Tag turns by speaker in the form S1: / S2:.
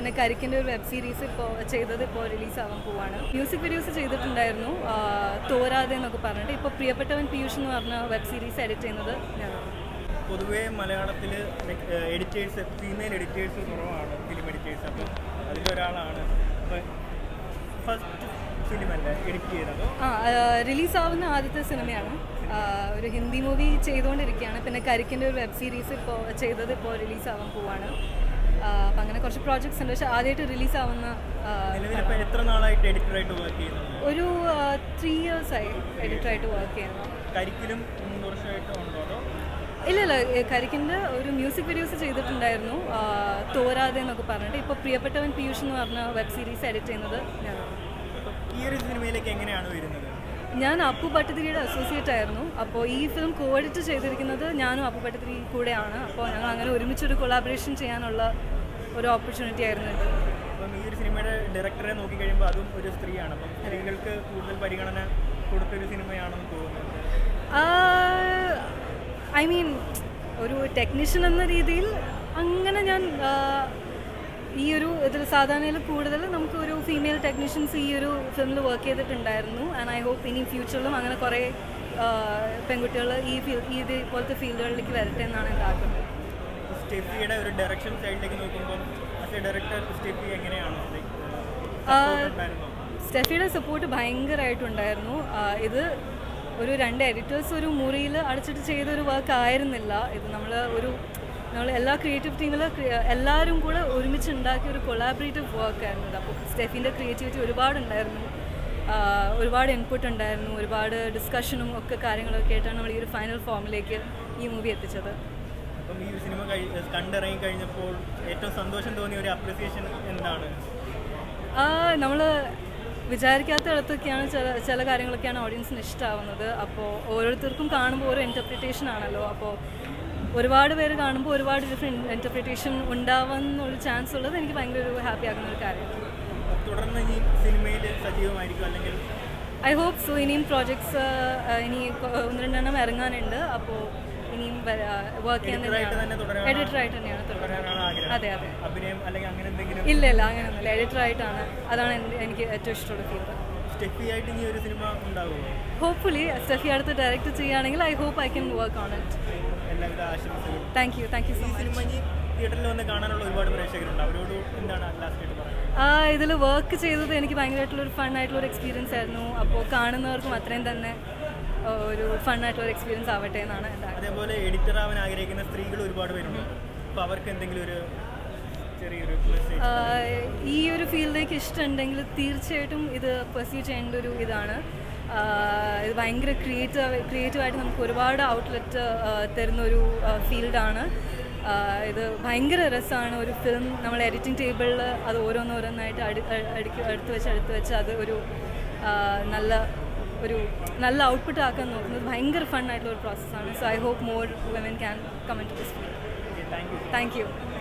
S1: പിന്നെ കരിക്കിൻ്റെ ഒരു web series ഇപ്പോൾ ചെയ്തത് ഇപ്പോൾ റിലീസ് ആവാൻ പോവാണ് മ്യൂസിക് വീഡിയോസ് ചെയ്തിട്ടുണ്ടായിരുന്നു ആ, തോരാതെ എന്നൊക്കെ പറഞ്ഞിട്ട് ഇപ്പോൾ പ്രിയപ്പെട്ടവൻ പീയൂഷ് എന്ന് പറഞ്ഞ വെബ് സീരീസ് എഡിറ്റ് ചെയ്യുന്നത് ഞാനാണ്
S2: പൊതുവേ മലയാളത്തിൽ എഡിറ്റേഴ്സ് ഫീമെയിൽ എഡിറ്റേഴ്സ് കുറവാണ് ഫിലിം എഡിറ്റേഴ്സ് അപ്പം അതിലൊരാളാണ് അപ്പം ഫസ്റ്റ് ഫിലിം അല്ലേ എഡിറ്റ് ചെയ്തത്
S1: ആ റിലീസ് ആവുന്ന ആദ്യത്തെ സിനിമയാണ് ആ, ഒരു ഹിന്ദി മൂവി ചെയ്തുകൊണ്ടിരിക്കുകയാണ് പിന്നെ കരിക്കിൻ്റെ ഒരു വെബ് സീരീസ് ഇപ്പോൾ ചെയ്തത് ഇപ്പോൾ റിലീസ് ആവാൻ പോവാണ് അപ്പം അങ്ങനെ കുറച്ച് പ്രോജക്ട്സ് ഉണ്ട് പക്ഷേ ആദ്യമായിട്ട് റിലീസ് ആവുന്ന ആ,
S2: നിലവിലിപ്പോൾ എത്ര നാളായിട്ട് എഡിറ്ററായിട്ട് വർക്ക് ചെയ്യുന്നത്
S1: ഒരു ത്രീ ഇയേഴ്സായി എഡിറ്ററായിട്ട് വർക്ക് ചെയ്യുന്നു
S2: കരിക്കിലും മൂന്ന് വർഷമായിട്ട് ഉണ്ടോ അതോ
S1: ഇല്ല ഇല്ല ഏ, കരിക്കിൻ്റെ ഒരു മ്യൂസിക് വീഡിയോസ് ചെയ്തിട്ടുണ്ടായിരുന്നു ആ, തോരാതെ എന്നൊക്കെ പറഞ്ഞിട്ട് ഇപ്പോൾ പ്രിയപ്പെട്ടവൻ പീയൂഷ് എന്ന് പറഞ്ഞ വെബ് സീരീസ് എഡിറ്റ് ചെയ്യുന്നത് ഞാനാണ്
S2: അപ്പം ഈ ഒരു സിനിമയിലേക്ക് എങ്ങനെയാണ് വരുന്നത്
S1: ഞാൻ അപ്പു ഭട്ടതിരിയുടെ അസോസിയേറ്റ് ആയിരുന്നു അപ്പോൾ ഈ ഫിലിം കോ എഡിറ്റ് ചെയ്തിരിക്കുന്നത് ഞാനും അപ്പു ഭട്ടതിരി കൂടെയാണ് അപ്പോൾ ഞങ്ങൾ അങ്ങനെ ഒരുമിച്ചൊരു കൊളാബറേഷൻ ചെയ്യാനുള്ള ഒരു ഓപ്പർച്യൂണിറ്റി ആയിരുന്നു ഇത്
S2: അപ്പം ഈ ഒരു സിനിമയുടെ ഡയറക്ടറെ നോക്കിക്കഴിയുമ്പോൾ അതും ഒരു സ്ത്രീയാണ് അപ്പം സ്ത്രീകൾക്ക് കൂടുതൽ പരിഗണന കൊടുത്തൊരു സിനിമയാണെന്ന് തോന്നുന്നത്
S1: ഐ മീൻ ഒരു ടെക്നീഷ്യൻ എന്ന രീതിയിൽ അങ്ങനെ ഞാൻ ആ, ഈ ഒരു ഇതിൽ സാധാരണയിൽ കൂടുതൽ നമുക്ക് ഒരു ഫീമെയിൽ ടെക്നീഷ്യൻസ് ഈ ഒരു ഫിലിമിൽ വർക്ക് ചെയ്തിട്ടുണ്ടായിരുന്നു ആൻഡ് ഐ ഹോപ്പ് ഇനി ഫ്യൂച്ചറിലും അങ്ങനെ കുറേ പെൺകുട്ടികൾ ഈ ഫീൽ ഈ ഇതുപോലത്തെ ഫീൽഡുകളിലേക്ക് വരട്ടെ എന്നാണ് എൻ്റെ ആഗ്രഹം
S2: സ്റ്റെഫിയുടെ ഒരു ഡയറക്ഷൻ സൈഡിലേക്ക് നോക്കുമ്പോൾ ആസ് എ ഡയറക്ടർ സ്റ്റെഫി എങ്ങനെയാണ്
S1: ആ,
S2: ഉണ്ടായിരുന്നോ
S1: സ്റ്റെഫിയുടെ സപ്പോർട്ട് ഭയങ്കരമായിട്ടുണ്ടായിരുന്നു ആ, ഇത് ഒരു രണ്ട് എഡിറ്റേഴ്സ് ഒരു മുറിയിൽ അടച്ചിട്ട് ചെയ്ത ഒരു വർക്ക് ആയിരുന്നില്ല ഇത് നമ്മൾ ഒരു നമ്മൾ എല്ലാ ക്രിയേറ്റീവ് ടീമിൽ എല്ലാവരും കൂടെ ഒരുമിച്ച് ഉണ്ടാക്കിയ ഒരു കൊളാബറേറ്റീവ് വർക്ക് ആയിരുന്നു ഇത് അപ്പോൾ സ്റ്റെഫിൻ്റെ ക്രിയേറ്റിവിറ്റി ഒരുപാടുണ്ടായിരുന്നു ആ, ഒരുപാട് ഇൻപുട്ട് ഉണ്ടായിരുന്നു ഒരുപാട് ഡിസ്കഷനും ഒക്കെ കാര്യങ്ങളൊക്കെ ആയിട്ടാണ് നമ്മൾ ഈ ഒരു ഫൈനൽ ഫോമിലേക്ക് ഈ മൂവി എത്തിച്ചത്
S2: അപ്പം ഈ ഒരു സിനിമ കഴി കണ്ടിറങ്ങി കഴിഞ്ഞപ്പോൾ ഏറ്റവും സന്തോഷം തോന്നിയ ഒരു അപ്രിസിയേഷൻ എന്താണ്
S1: നമ്മൾ വിചാരിക്കാത്ത ഇടത്തൊക്കെയാണ് ചില ചില കാര്യങ്ങളൊക്കെയാണ് ഓഡിയൻസിന് ഇഷ്ടമാവുന്നത് അപ്പോൾ ഓരോരുത്തർക്കും കാണുമ്പോൾ ഓരോ ഇൻ്റർപ്രിറ്റേഷൻ ആണല്ലോ അപ്പോൾ ഒരുപാട് പേര് കാണുമ്പോൾ ഒരുപാട് ഡിഫറെൻറ്റ് ഇൻ്റർപ്രിറ്റേഷൻ ഉണ്ടാവാമെന്നൊരു ചാൻസ് ഉള്ളത് എനിക്ക് ഭയങ്കര ഒരു ഹാപ്പി ആക്കുന്ന ഒരു കാര്യമാണ്
S2: തുടർന്ന് ഈ സിനിമയിൽ സജീവമായിരിക്കും അല്ലെങ്കിൽ
S1: ഐ ഹോപ്പ് സോ ഇനിയും പ്രോജക്ട്സ് ഇനി കൊ- ഒന്ന് രണ്ടെണ്ണം ഇറങ്ങാനുണ്ട് അപ്പോൾ ഇനിയും വർക്ക് ചെയ്യാൻ
S2: എഡിറ്ററായിട്ട് തന്നെ
S1: തന്നെയാണ്
S2: തുടരാനാണ്
S1: എഡിറ്ററായിട്ട് തന്നെയാണ് തുടരുന്നത്
S2: തുടരാനാണ് ആഗ്രഹം
S1: അതെ അതെ
S2: അഭിനയം അല്ലെങ്കിൽ അങ്ങനെ എന്തെങ്കിലും
S1: ഇല്ല ഇല്ല അങ്ങനെയൊന്നുമില്ല എഡിറ്ററായിട്ടാണ് അതാണ് എൻ്റെ- എനിക്ക് ഏറ്റവും ഇഷ്ടമുള്ള ഫീൽഡ്
S2: സ്റ്റെഫി ആയിട്ട് ഇനി ഒരു സിനിമ ഉണ്ടാവുമോ
S1: ഹോപ്പ്ഫുള്ളി സ്റ്റഫി അടുത്ത് ഡയറക്റ്റ് ചെയ്യുകയാണെങ്കിൽ I hope I can work on it
S2: എല്ലാവിധ ആശംസകളും
S1: thank you thank you so
S2: ഈ
S1: മച്ച്
S2: സിനിമ ഇനി തിയേറ്ററിൽ വന്ന് കാണാനുള്ള ഒരുപാട് പ്രേക്ഷകരുണ്ട് അവരോട് എന്താണ് ലാസ്റ്റ് ആയിട്ട് പറയുന്നത്
S1: ആ ഇതിൽ വർക്ക് ചെയ്തത് എനിക്ക് ഭയങ്കരമായിട്ടുള്ളൊരു ഫൺ ആയിട്ടുള്ളൊരു എക്സ്പീരിയൻസ് ആയിരുന്നു അപ്പോൾ കാണുന്നവർക്കും അത്രയും തന്നെ ആ, ഒരു ഫൺ ആയിട്ടുള്ള എക്സ്പീരിയൻസ് ആവട്ടെ എന്നാണ് എൻ്റെ ആഗ്രഹം
S2: അതേപോലെ എഡിറ്റർ ആവാൻ ആഗ്രഹിക്കുന്ന സ്ത്രീകൾ ഒരുപാട് പേരുണ്ട് അപ്പോൾ അവർക്ക് എന്തെങ്കിലും ഒരു ചെറിയൊരു മെസ്സേജ്
S1: ആ, ഈ ഒരു ഫീൽഡിലേക്ക് ഇഷ്ടമുണ്ടെങ്കിൽ തീർച്ചയായിട്ടും ഇത് പെർസ്യൂ ചെയ്യേണ്ട ഒരു ഇതാണ് ആ, ഇത് ഭയങ്കര ക്രിയേറ്റീവ് ക്രിയേറ്റീവായിട്ട് നമുക്ക് ഒരുപാട് ഔട്ട്ലെറ്റ് തരുന്നൊരു ഫീൽഡാണ് ഇത് ഭയങ്കര രസമാണ് ഒരു ഫിലിം നമ്മൾ എഡിറ്റിംഗ് ടേബിളിൽ അത് ഓരോന്നോരോന്നായിട്ട് അടി അടുക്കി അടുത്ത് വെച്ച് അടുത്ത് വെച്ച് അത് ഒരു ആ, നല്ല ഒരു നല്ല ഔട്ട്പുട്ട് ആക്കാൻ നോക്കുന്നത് ഭയങ്കര ഫൺ ആയിട്ടുള്ള ഒരു പ്രോസസ്സാണ് so I hope more women can come in to this field
S2: thank you
S1: thank U